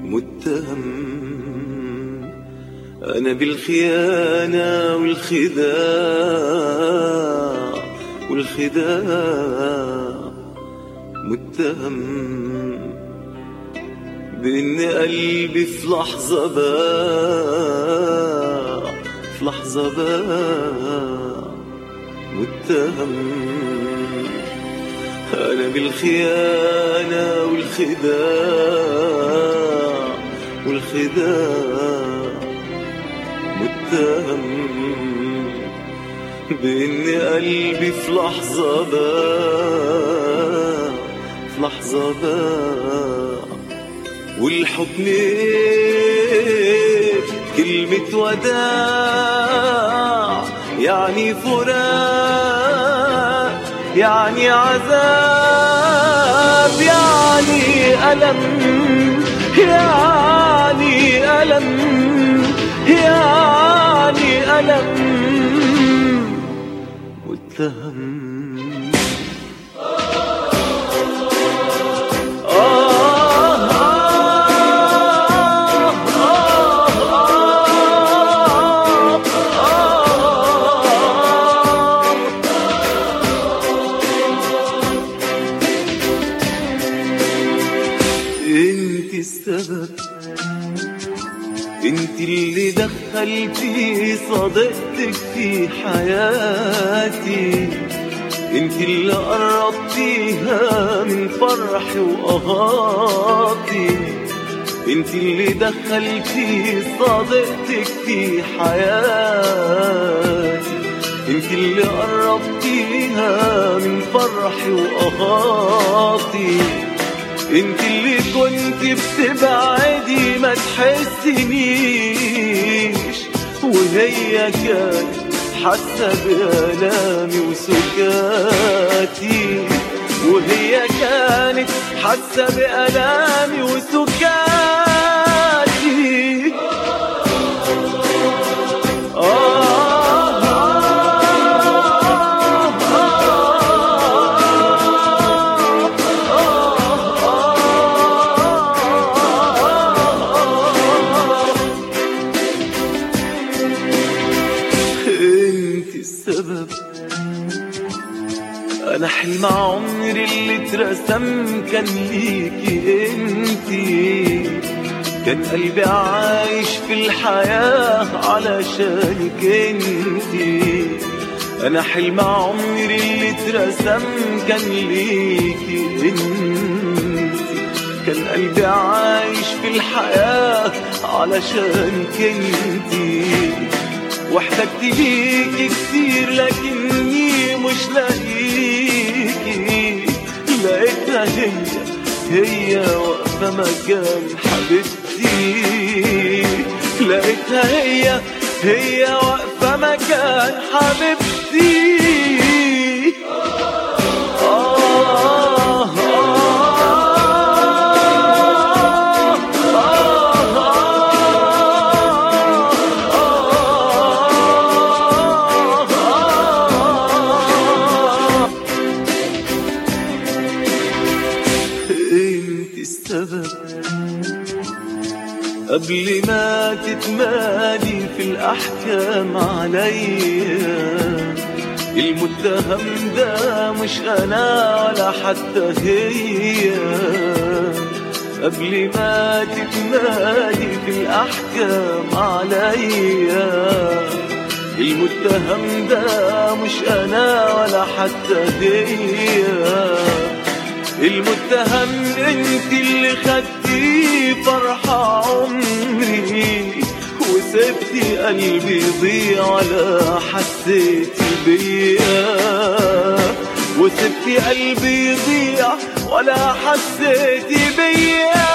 متهم أنا بالخيانة والخداع والخداع متهم بإن قلبي في لحظة باع في لحظة باع متهم أنا بالخيانة والخداع والخداع متهم بإن قلبي في لحظة باع في لحظة باع والحب إيه؟ كلمة وداع يعني فراق يعني عذاب يعني ألم يعني ألم يعني ألم متهم انت السبب انت اللي دخلتي صديقتك في حياتي انت اللي قربتيها من فرحي وقهاتي انت اللي دخلتي صديقتك في حياتي انت اللي قربتيها من فرحي وقهاتي انت اللي كنت بتبعدي ما تحسنيش وهي كانت حاسه بألامي وسكاتي وهي كانت حاسه بألامي وسكاتي انت السبب انا حلم عمري اللي اترسم كان ليكي انتي كان قلبي عايش في الحياة علشانك انتي انا حلم عمري اللي اترسم كان ليكي انتي كان قلبي عايش في الحياة علشانك انتي واحتجت ليكي كتير لكني مش لاقيكي لقيتها هي هي واقفة مكان حبيبتي لقيتها هي هي واقفة مكان حبيبتي آه آه انت السبب قبل ما تتمادي في الأحكام عليا المتهم ده مش أنا ولا حتى هي قبل ما تتمادي في الأحكام عليا المتهم ده مش أنا ولا حتى هي المتهم انت اللي خدتي فرحة عمري وسبتي قلبي يضيع ولا حسيتي بيا وسبتي قلبي يضيع ولا حسيتي بيا